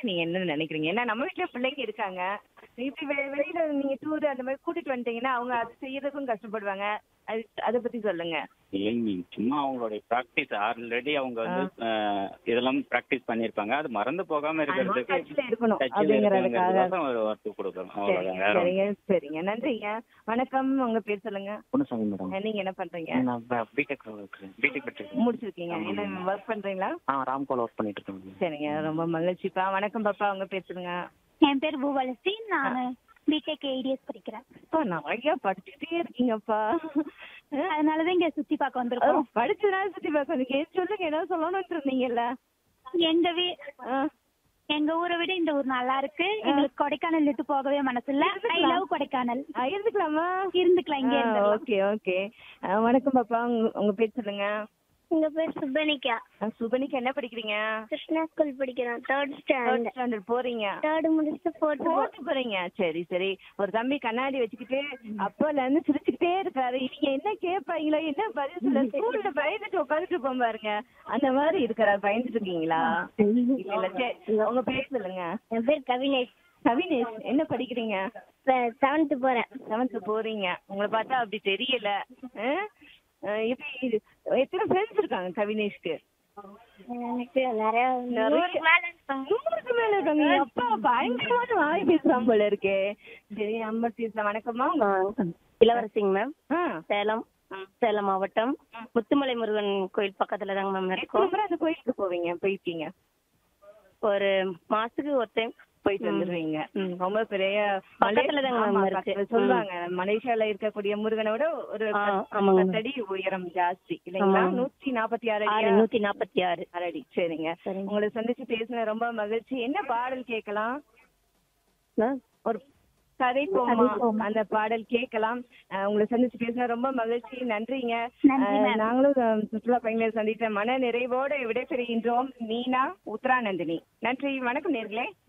நீங்க என்ன நினைக்கிறீங்க ஏன்னா நம்ம வீட்ல பிள்ளைங்க இருக்காங்க இப்படி வெ- வெளியில நீங்க டூர் அந்த மாதிரி கூட்டிட்டு வந்துட்டீங்கன்னா அவங்க அது செய்யறதுக்கும் கஷ்டப்படுவாங்க அது அதை பத்தி சொல்லுங்க இல்லைங்க சும்மா அவங்களுடைய ப்ராக்டிஸ் ஆல்ரெடி அவங்க வந்து அஹ், இதெல்லாம் ப்ராக்டிஸ் பண்ணியிருப்பாங்க அது மறந்து போகாம இருக்கிறதுக்கு டச்ல இருக்கணும் டச்சில் அப்படிங்கறதுக்காக இருக்கிறதுக்காக ஒரு வார்த்தை கொடுக்குறோம் அவ்வளோதான் வேற ஒண்ணும் சரிங்க சரிங்க நன்றிங்க வணக்கம் உங்க பேர் சொல்லுங்க பொன்னுசாமி மேடம் நீங்க என்ன பண்றீங்க நான் பிடெக் இருக்கிறேன் பிடெக் படிச்சிருக்கேன் முடிச்சிருக்கீங்க என்ன ஒர்க் பண்றீங்களா ஆ ராம்கோல ஒர்க் பண்ணிட்டு இருக்கேன் மேடம். சரிங்க ரொம்ப மகிழ்ச்சிப்பா வணக்கம் பாப்பா உங்க பேர் சொல்லுங்க என் பேர் பூவலசி நான் பிடெக் ஏடிஎஸ் படிக்கிறேன் அப்பா நிறைய படிச்சுட்டே இருக்கீங்கப்பா அதனாலதான் இங்க சுத்தி பார்க்க ஓ, வந்திருக்கோம் படிச்சதுனால சுத்தி பார்க்க வந்தீங்க சொல்லுங்க என்ன சொல்லணும்னு இருந்தீங்கல்ல எங்க வீ ஆ, எங்க ஊரை விட இந்த ஊர் நல்லா இருக்கு எங்களுக்கு கொடைக்கானல் விட்டு போகவே மனசு இல்ல ஐ லவ் கொடைக்கானல் ஆ, இருந்துக்கலாமா இருந்துக்கலாம் இங்கே இருந்துடலாம் ஓகே ஓகே வணக்கம் பாப்பா உங்க உங்க பேர் சொல்லுங்க எங்க பேர் சுபனிகா ஆ, சுபனிக்கு என்ன படிக்கிறீங்க கிருஷ்ணா ஸ்கூல் படிக்கிறோம் தேர்ட் தேர்ட் ஸ்டாண்டர்ட் ஸ்டாண்டர்ட் போறீங்க தேர்ட் முடிச்சுட்டு ஃபோர்த் போட்டு போறீங்க சரி சரி ஒரு தம்பி கண்ணாடி வச்சுக்கிட்டு அப்போல இருந்து சிரிச்சுக்கிட்டே இருக்காரு இவங்க என்ன கேட்பாங்களோ என்ன பதில் சொல்ல ஸ்கூல்ல பயந்துட்டு உட்காந்துட்டு இருப்போம் பாருங்க அந்த மாதிரி இருக்கிறார் பயந்துட்டு இருக்கீங்களா இல்ல இல்ல சரி உங்க பேர் சொல்லுங்க என் பேர் கவினேஷ் கவினேஷ் என்ன படிக்கிறீங்க செவன்த் போறேன் செவன்த் போறீங்க உங்களை பார்த்தா அப்படி தெரியல ஆ? ஆ, எப்படி இது- எத்தனை ஃப்ரெண்ட்ஸ் இருக்காங்க கவினேஷ்க்கு எனக்கு நிறைய நூறுக்கு மேல இருப்பாங்க. நூறுக்கு மேல இருக்காங்க அப்பா பயங்கரமான வாய் பேசுறான் போல இருக்கே சரி நம்பர் பேசலாம் வணக்கம்மா உங்க இளவரசிங்க மேம் ஆ சேலம் சேலம் மாவட்டம் முத்துமலை முருகன் கோயில் பக்கத்துல தாங்க மேம் எத்தனை இருக்கோம் முறை அந்த கோயிலுக்கு போவீங்க போயிருக்கீங்க ஒரு மாசத்துக்கு ஒரு டைம் போயிட்டு வந்துருவீங்க ம். ரொம்ப பெரிய பக்கத்துல தாங்க ஆமா, ma'am இருக்கு. பக்கத்துல சொல்லுவாங்க மலேசியால இருக்கக்கூடிய முருகனை விட ஒரு ஆ, பத்து- ஆமாங்க. பத்தடி உயரம் ஜாஸ்தி இல்லைங்களா ஆமாங்க. நூத்தி நாற்பத்தி ஆறு ஆறு அடியா? நூத்தி நாப்பத்தி ஆறு அரடி சரிங்க சரிங்க. உங்களை சந்திச்சு பேசின ரொம்ப மகிழ்ச்சி என்ன பாடல் கேட்கலாம் மேம் ஒரு கதை போமா அந்த பாடல் கேட்கலாம் அஹ் உங்களை சந்திச்சு பேசின ரொம்ப மகிழ்ச்சி நன்றிங்க நன்றி, அஹ் ma'am. நாங்களும் அஹ், சுற்றுலா பயணிகளை சந்தித்த மன நிறைவோடு விடைபெறுகின்றோம் மீனா உத்ராநந்தினி நன்றி வணக்கம் நேர்களே